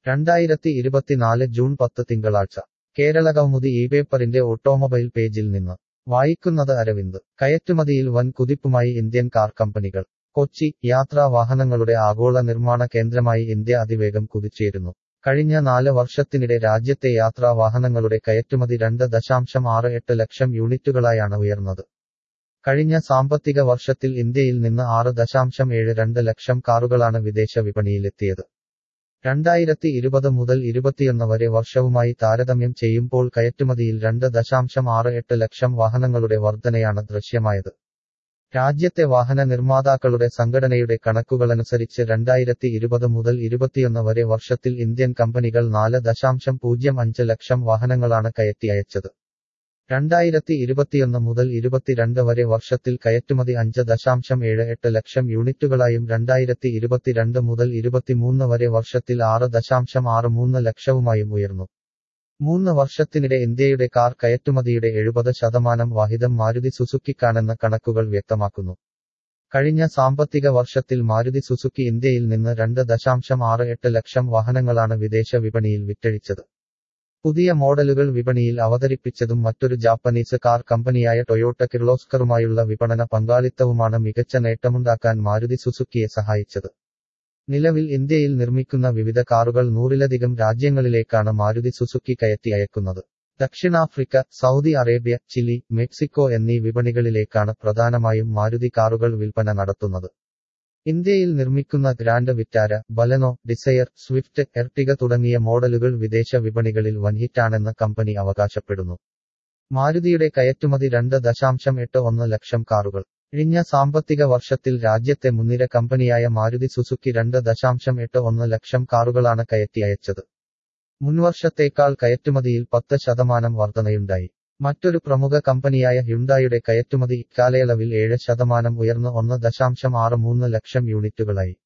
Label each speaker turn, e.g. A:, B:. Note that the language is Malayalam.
A: രണ്ടായിരത്തി ഇരുപത്തിനാല് ജൂൺ പത്ത് തിങ്കളാഴ്ച കേരളകൗമുദി ഈ പേപ്പറിന്റെ ഓട്ടോമൊബൈൽ പേജിൽ നിന്ന് വായിക്കുന്നത് അരവിന്ദ് കയറ്റുമതിയിൽ വൻ കുതിപ്പുമായി ഇന്ത്യൻ കാർ കമ്പനികൾ കൊച്ചി യാത്രാ വാഹനങ്ങളുടെ ആഗോള നിർമ്മാണ കേന്ദ്രമായി ഇന്ത്യ അതിവേഗം കുതിച്ചേരുന്നു കഴിഞ്ഞ നാല് വർഷത്തിനിടെ രാജ്യത്തെ യാത്രാ വാഹനങ്ങളുടെ കയറ്റുമതി രണ്ട് ദശാംശം ആറ് എട്ട് ലക്ഷം യൂണിറ്റുകളായാണ് ഉയർന്നത് കഴിഞ്ഞ സാമ്പത്തിക വർഷത്തിൽ ഇന്ത്യയിൽ നിന്ന് ആറ് ദശാംശം ഏഴ് രണ്ട് ലക്ഷം കാറുകളാണ് വിദേശ വിപണിയിലെത്തിയത് രണ്ടായിരത്തി ഇരുപത് മുതൽ ഇരുപത്തിയൊന്ന് വരെ വർഷവുമായി താരതമ്യം ചെയ്യുമ്പോൾ കയറ്റുമതിയിൽ രണ്ട് ദശാംശം ആറ് എട്ട് ലക്ഷം വാഹനങ്ങളുടെ വർധനയാണ് ദൃശ്യമായത് രാജ്യത്തെ വാഹന നിർമ്മാതാക്കളുടെ സംഘടനയുടെ കണക്കുകളനുസരിച്ച് രണ്ടായിരത്തി ഇരുപത് മുതൽ ഇരുപത്തിയൊന്ന് വരെ വർഷത്തിൽ ഇന്ത്യൻ കമ്പനികൾ നാല് ദശാംശം പൂജ്യം അഞ്ച് ലക്ഷം വാഹനങ്ങളാണ് കയറ്റി അയച്ചത് രണ്ടായിരത്തി ഇരുപത്തിയൊന്ന് മുതൽ ഇരുപത്തിരണ്ട് വരെ വർഷത്തിൽ കയറ്റുമതി അഞ്ച് ദശാംശം ഏഴ് എട്ട് ലക്ഷം യൂണിറ്റുകളായും രണ്ടായിരത്തി ഇരുപത്തിരണ്ട് മുതൽ ഇരുപത്തിമൂന്ന് വരെ വർഷത്തിൽ ആറ് ദശാംശം ആറ് മൂന്ന് ലക്ഷവുമായും ഉയർന്നു മൂന്ന് വർഷത്തിനിടെ ഇന്ത്യയുടെ കാർ കയറ്റുമതിയുടെ എഴുപത് ശതമാനം വാഹിദം മാരുതി സുസുക്കിക്കാണെന്ന് കണക്കുകൾ വ്യക്തമാക്കുന്നു കഴിഞ്ഞ സാമ്പത്തിക വർഷത്തിൽ മാരുതി സുസുക്കി ഇന്ത്യയിൽ നിന്ന് രണ്ട് ദശാംശം ആറ് എട്ട് ലക്ഷം വാഹനങ്ങളാണ് വിദേശ വിപണിയിൽ വിറ്റഴിച്ചത് പുതിയ മോഡലുകൾ വിപണിയിൽ അവതരിപ്പിച്ചതും മറ്റൊരു ജാപ്പനീസ് കാർ കമ്പനിയായ ടൊയോട്ട കിർലോസ്കറുമായുള്ള വിപണന പങ്കാളിത്തവുമാണ് മികച്ച നേട്ടമുണ്ടാക്കാൻ മാരുതി സുസുക്കിയെ സഹായിച്ചത് നിലവിൽ ഇന്ത്യയിൽ നിർമ്മിക്കുന്ന വിവിധ കാറുകൾ നൂറിലധികം രാജ്യങ്ങളിലേക്കാണ് മാരുതി സുസുക്കി കയറ്റി അയക്കുന്നത് ദക്ഷിണാഫ്രിക്ക സൗദി അറേബ്യ ചിലി മെക്സിക്കോ എന്നീ വിപണികളിലേക്കാണ് പ്രധാനമായും മാരുതി കാറുകൾ വിൽപ്പന നടത്തുന്നത് ഇന്ത്യയിൽ നിർമ്മിക്കുന്ന grand Vitara Baleno Dzire Swift Ertiga തുടങ്ങിയ മോഡലുകൾ വിദേശ വിപണികളിൽ വൻഹിറ്റാണെന്ന് കമ്പനി അവകാശപ്പെടുന്നു മാരുതിയുടെ കയറ്റുമതി രണ്ട് ദശാംശം എട്ട് ഒന്ന് ലക്ഷം കാറുകൾ കഴിഞ്ഞ സാമ്പത്തിക വർഷത്തിൽ രാജ്യത്തെ മുൻനിര കമ്പനിയായ മാരുതി സുസുക്കി രണ്ട് ദശാംശം എട്ട് ഒന്ന് ലക്ഷം കാറുകളാണ് കയറ്റി അയച്ചത് മുൻവർഷത്തേക്കാൾ കയറ്റുമതിയിൽ പത്ത് ശതമാനം വർധനയുണ്ടായി മറ്റൊരു പ്രമുഖ കമ്പനിയായ ഹ്യുണ്ടായുടെ കയറ്റുമതി ഇക്കാലയളവിൽ ഏഴ് ശതമാനം ഉയർന്ന് ഒന്ന് ദശാംശം ആറ് മൂന്ന് ലക്ഷം യൂണിറ്റുകളായി